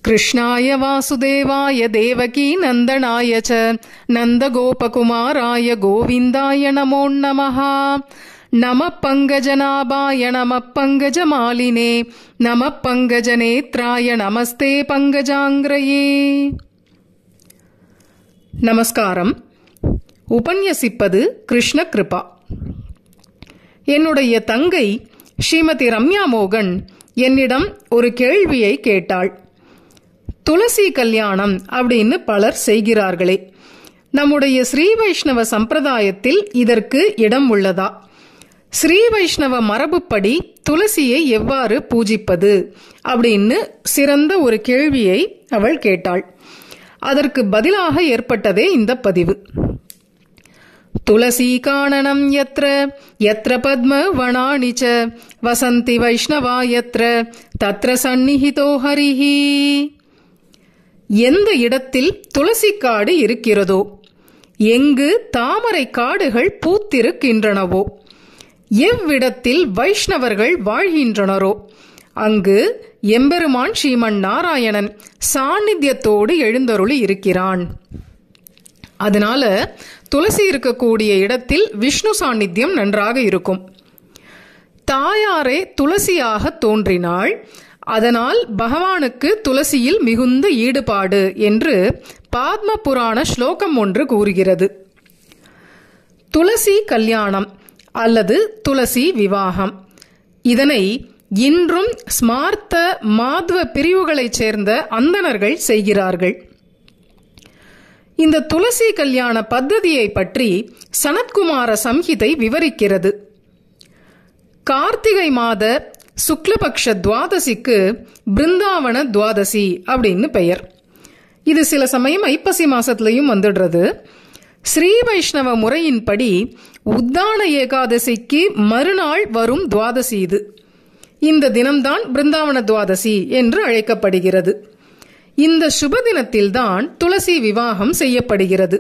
कृष्णाय वासुदेवाय देवकी नन्दनाय च नन्दगोपकुमाराय गोविन्दाय नमो नमः नमः पङ्कजनाभाय नमः पङ्कजमालिने नमः पङ्कजनेत्राय नमस्ते पङ्कजाङ्ग्रये நமஸ்காரம் உபன்யசிப்பது கிருஷ்ண கிருபா என்னுடைய தங்கை ஸ்ரீமதி ரம்யா மோகன் என்னிடம் ஒரு கேள்வியை கேட்டாள் துளசி கல்யாணம் அப்படின்னு பலர் செய்கிறார்களே நம்முடைய ஸ்ரீ வைஷ்ணவ சம்பிரதாயத்தில் இதற்கு இடம் உள்ளதா ஸ்ரீ வைஷ்ணவ மரபுப்படி துளசியை எவ்வாறு பூஜிப்பது அப்படின்னு சிறந்த ஒரு கேள்வியை அவள் கேட்டாள் அதற்கு பதிலாக ஏற்பட்டதே இந்த பதிவு துளசி காணனம் யத்ர யத்ர பத்ம வனானி ச வசந்தி வைஷ்ணவா யத்ர தத்ர சந்நிஹிதோ ஹரிஹி எந்த இடத்தில் துளசி காடு இருக்கிறதோ எங்கு தாமரை காடுகள் பூத்திருக்கின்றனவோ எவ்விடத்தில் வைஷ்ணவர்கள் வாழ்கின்றனரோ அங்கு எம்பெருமான் ஸ்ரீமன் நாராயணன் சாநித்தியத்தோடு எழுந்தருளி இருக்கிறான் அதனால துளசி இருக்கக்கூடிய இடத்தில் விஷ்ணு சாநித்தியம் நன்றாக இருக்கும் தாயாரே துளசியாக தோன்றினாள் அதனால் பகவானுக்கு துளசியில் மிகுந்த ஈடுபாடு என்று பாத்ம புராண ஸ்லோகம் ஒன்று கூறுகிறது துளசி கல்யாணம் அல்லது துளசி விவாகம் இதனை இன்றும் ஸ்மார்த்த மாத்வ பிரிவுகளைச் சேர்ந்த அந்தணர்கள் செய்கிறார்கள் இந்த துளசி கல்யாண பத்ததியை பற்றி சனத்குமார சம்ஹிதை விவரிக்கிறது கார்த்திகை மாத சுக்லபக்ஷ துவாதசிக்கு பிருந்தாவன துவாதசி அப்படின்னு பெயர் இது சில சமயம் ஐப்பசி மாசத்துலயும் வந்துடுறது ஸ்ரீ வைஷ்ணவ முறையின்படி உத்தான ஏகாதசிக்கு மறுநாள் வரும் துவாதசி இது இந்த தினம்தான் பிருந்தாவன துவாதசி என்று அழைக்கப்படுகிறது இந்த சுப தினத்தில்தான் துளசி விவாகம் செய்யப்படுகிறது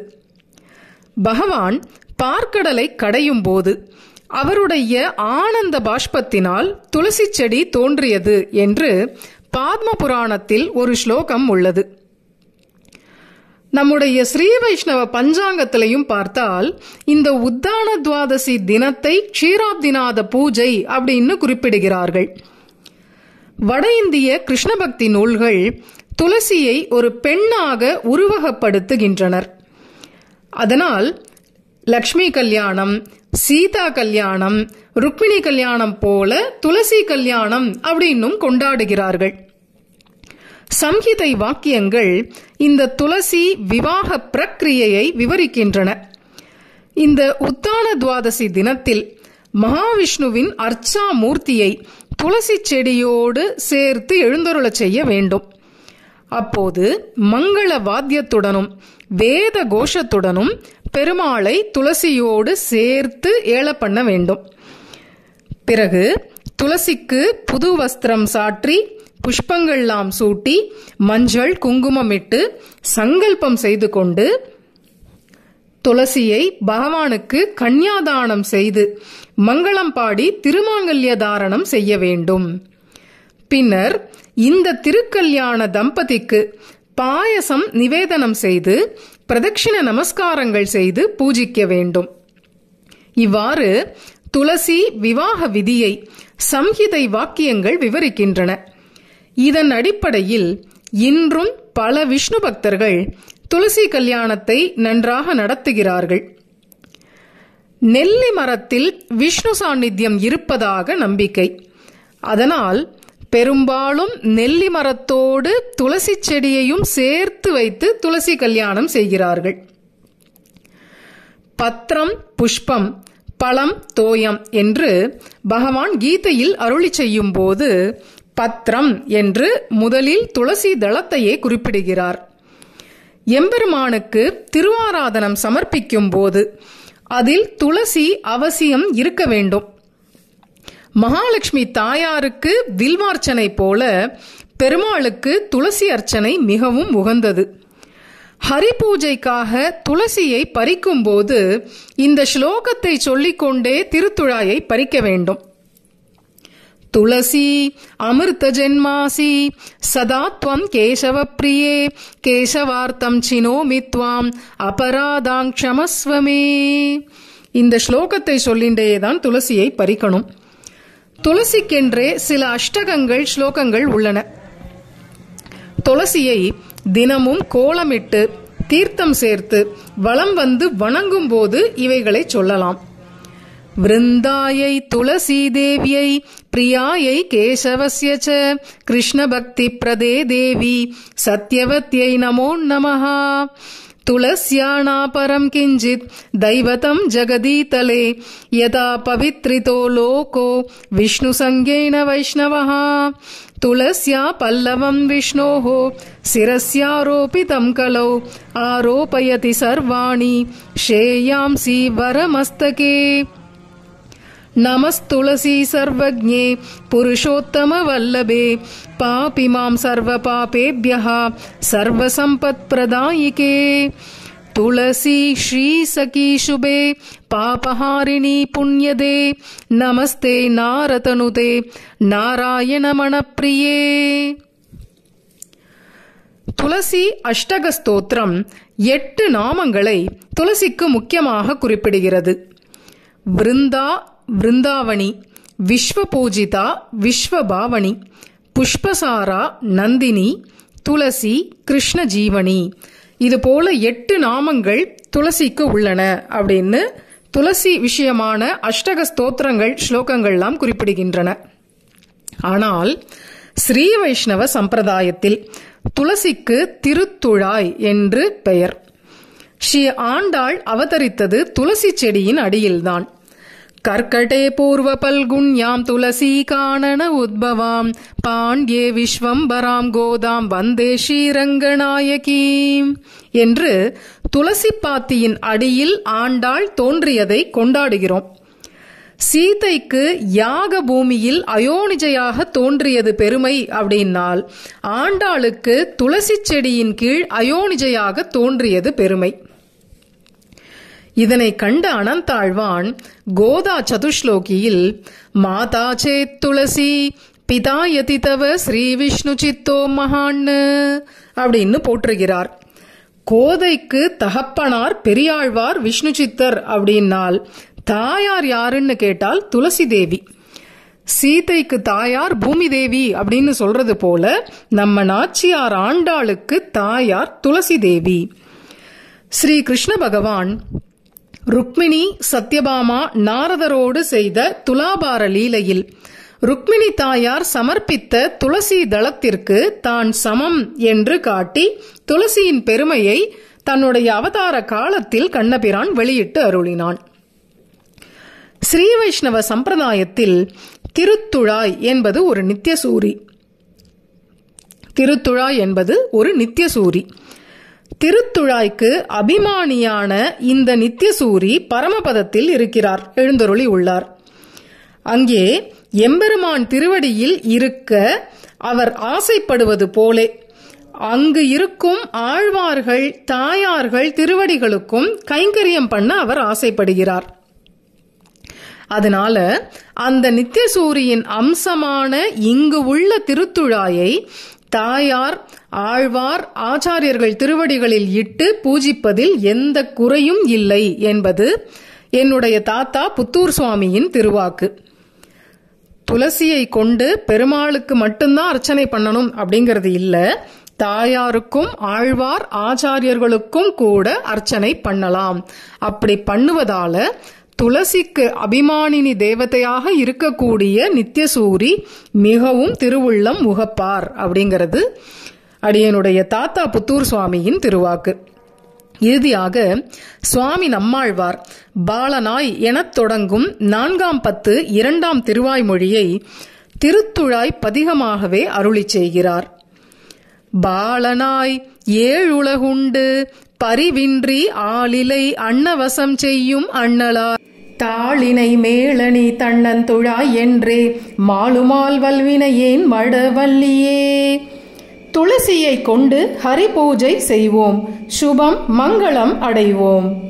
பகவான் பார்க்கடலை கடையும் போது அவருடைய ஆனந்த பாஷ்பத்தினால் துளசி செடி தோன்றியது என்று பாத்ம புராணத்தில் ஒரு ஸ்லோகம் உள்ளது நம்முடைய ஸ்ரீ வைஷ்ணவ பஞ்சாங்கத்திலையும் பார்த்தால் இந்த உத்தான துவாதசி தினத்தை க்ஷீராப்திநாத பூஜை அப்படின்னு குறிப்பிடுகிறார்கள் வட இந்திய கிருஷ்ண பக்தி நூல்கள் துளசியை ஒரு பெண்ணாக உருவகப்படுத்துகின்றனர் அதனால் லக்ஷ்மி கல்யாணம் சீதா கல்யாணம் ருக்மிணி கல்யாணம் போல துளசி கல்யாணம் அப்படின்னும் கொண்டாடுகிறார்கள் சம்ஹிதை வாக்கியங்கள் இந்த துளசி விவாக பிரக்கிரியையை விவரிக்கின்றன இந்த உத்தான துவாதசி தினத்தில் மகாவிஷ்ணுவின் அர்ச்சா மூர்த்தியை துளசி செடியோடு சேர்த்து எழுந்தருளச் செய்ய வேண்டும் அப்போது மங்கள வாத்தியத்துடனும் வேத கோஷத்துடனும் பெருமாளை துளசியோடு சேர்த்து ஏல பண்ண வேண்டும் பிறகு துளசிக்கு புது வஸ்திரம் சாற்றி புஷ்பங்கள்லாம் சூட்டி மஞ்சள் குங்குமமிட்டு சங்கல்பம் செய்து கொண்டு துளசியை பகவானுக்கு கன்யாதானம் செய்து மங்களம் பாடி திருமாங்கல்ய தாரணம் செய்ய வேண்டும் பின்னர் இந்த திருக்கல்யாண தம்பதிக்கு பாயசம் நிவேதனம் செய்து பிரதட்சிண நமஸ்காரங்கள் செய்து பூஜிக்க வேண்டும் இவ்வாறு துளசி விவாக விதியை சம்ஹிதை வாக்கியங்கள் விவரிக்கின்றன இதன் அடிப்படையில் இன்றும் பல விஷ்ணு பக்தர்கள் துளசி கல்யாணத்தை நன்றாக நடத்துகிறார்கள் நெல்லி மரத்தில் விஷ்ணு சாநித்தியம் இருப்பதாக நம்பிக்கை அதனால் பெரும்பாலும் நெல்லி மரத்தோடு துளசி செடியையும் சேர்த்து வைத்து துளசி கல்யாணம் செய்கிறார்கள் பத்திரம் புஷ்பம் பழம் தோயம் என்று பகவான் கீதையில் அருளி செய்யும் போது பத்திரம் என்று முதலில் துளசி தளத்தையே குறிப்பிடுகிறார் எம்பெருமானுக்கு திருவாராதனம் சமர்ப்பிக்கும் போது அதில் துளசி அவசியம் இருக்க வேண்டும் மகாலட்சுமி தாயாருக்கு வில்வார்ச்சனை போல பெருமாளுக்கு துளசி அர்ச்சனை மிகவும் உகந்தது ஹரி பூஜைக்காக துளசியை பறிக்கும் போது இந்த ஸ்லோகத்தை சொல்லிக்கொண்டே திருத்துழாயை பறிக்க வேண்டும் तुलसी अमृतजन्मासि सदा त्वं केशवप्रिये केशवार्तं चिनोमि त्वाम् அபராதாங் க்ஷமஸ்வமே இந்த ஸ்லோகத்தை சொல்லிண்டே தான் துளசியை பறிக்கணும் துளசிக்கென்றே சில அஷ்டகங்கள் ஸ்லோகங்கள் உள்ளன துளசியை தினமும் கோலமிட்டு தீர்த்தம் சேர்த்து வலம் வந்து வணங்கும் போது இவைகளை சொல்லலாம் விருந்தாயை துளசி தேவியை பிரியாயை கேசவஸ்ய ச கிருஷ்ண பக்தி பிரதே தேவி சத்யவத்யை நமோ நமஹா तुलस्याणा परं किञ्चित् दैवतं जगदीतले यदा पवित्रितो लोको विष्णुसङ्गेन वैष्णवः तुलस्या पल्लवं विष्णोः शिरस्यारोपितं कलौ आरोपयति सर्वाणि श्रेयांसि वरमस्तके नमस्तुलसी सर्वज्ञे पुरुषोत्तमवल्लभे पापि मां सर्वपापेभ्यः सर्वसम्पत्प्रदायिके तुलसी श्रीसखी शुभे पापहारिणी पुण्यदे नमस्ते नारतनुते नारायणमणप्रिये துளசி அஷ்டக ஸ்தோத்திரம் எட்டு நாமங்களை துளசிக்கு முக்கியமாக குறிப்பிடுகிறது விருந்தா விருந்தாவணி விஸ்வபூஜிதா விஸ்வபாவனி புஷ்பசாரா நந்தினி துளசி கிருஷ்ண ஜீவனி இது போல எட்டு நாமங்கள் துளசிக்கு உள்ளன அப்படின்னு துளசி விஷயமான அஷ்டக ஸ்தோத்திரங்கள் ஸ்லோகங்கள்லாம் குறிப்பிடுகின்றன ஆனால் ஸ்ரீ வைஷ்ணவ சம்பிரதாயத்தில் துளசிக்கு திருத்துழாய் என்று பெயர் ஸ்ரீ ஆண்டாள் அவதரித்தது துளசி செடியின் அடியில்தான் கர்க்கடே பூர்வ பல்குண்யாம் துளசி காணன உத்பவாம் பாண்யே விஸ்வம்பராம் கோதாம் வந்தே ஸ்ரீரங்கநாயகீம் என்று துளசி பாத்தியின் அடியில் ஆண்டாள் தோன்றியதை கொண்டாடுகிறோம் சீதைக்கு யாக பூமியில் அயோனிஜையாக தோன்றியது பெருமை அப்படின்னால் ஆண்டாளுக்கு துளசி செடியின் கீழ் அயோனிஜையாக தோன்றியது பெருமை இதனை கண்ட அனந்தாழ்வான் கோதா சதுஷ்லோகியில் மாதா சேத் துளசி பிதா யதி தவ ஸ்ரீ விஷ்ணு சித்தோ மகான்னு அப்படின்னு போற்றுகிறார் கோதைக்கு தகப்பனார் பெரியாழ்வார் விஷ்ணு சித்தர் அப்படின்னால் தாயார் யாருன்னு கேட்டால் துளசி தேவி சீதைக்கு தாயார் பூமி தேவி அப்படின்னு சொல்றது போல நம்ம நாச்சியார் ஆண்டாளுக்கு தாயார் துளசி தேவி ஸ்ரீ கிருஷ்ண பகவான் ருக்மிணி சத்யபாமா நாரதரோடு செய்த துலாபார லீலையில் ருக்மிணி தாயார் சமர்ப்பித்த துளசி தளத்திற்கு தான் சமம் என்று காட்டி துளசியின் பெருமையை தன்னுடைய அவதார காலத்தில் கண்ணபிரான் வெளியிட்டு அருளினான் ஸ்ரீ வைஷ்ணவ சம்பிரதாயத்தில் திருத்துழாய் என்பது ஒரு நித்தியசூரி திருத்துழாய் என்பது ஒரு நித்தியசூரி திருத்துழாய்க்கு அபிமானியான இந்த நித்தியசூரி பரமபதத்தில் இருக்கிறார் எழுந்தருளி உள்ளார் அங்கே எம்பெருமான் திருவடியில் இருக்க அவர் ஆசைப்படுவது போலே அங்கு இருக்கும் ஆழ்வார்கள் தாயார்கள் திருவடிகளுக்கும் கைங்கரியம் பண்ண அவர் ஆசைப்படுகிறார் அதனால அந்த நித்தியசூரியின் அம்சமான இங்கு உள்ள திருத்துழாயை தாயார் ஆழ்வார் ஆச்சாரியர்கள் திருவடிகளில் இட்டு பூஜிப்பதில் எந்த குறையும் இல்லை என்பது என்னுடைய தாத்தா புத்தூர் சுவாமியின் திருவாக்கு துளசியை கொண்டு பெருமாளுக்கு மட்டும்தான் அர்ச்சனை பண்ணணும் அப்படிங்கிறது இல்ல தாயாருக்கும் ஆழ்வார் ஆச்சாரியர்களுக்கும் கூட அர்ச்சனை பண்ணலாம் அப்படி பண்ணுவதால துளசிக்கு அபிமானினி தேவதையாக இருக்கக்கூடிய நித்தியசூரி மிகவும் திருவுள்ளம் முகப்பார் அப்படிங்கிறது அடியனுடைய தாத்தா புத்தூர் சுவாமியின் திருவாக்கு இறுதியாக சுவாமி நம்மாழ்வார் பாலனாய் எனத் தொடங்கும் நான்காம் பத்து இரண்டாம் திருவாய்மொழியை திருத்துழாய் பதிகமாகவே அருளி செய்கிறார் பாலனாய் ஏழுலகுண்டு பரிவின்றி ஆளிலை அன்னவசம் செய்யும் அண்ணலா தாளினை மேளனி தன்னந்துழாய் என்றே மாலுமால் வல்வினையேன் மடவல்லியே துளசியை கொண்டு ஹரி பூஜை செய்வோம் சுபம் மங்களம் அடைவோம்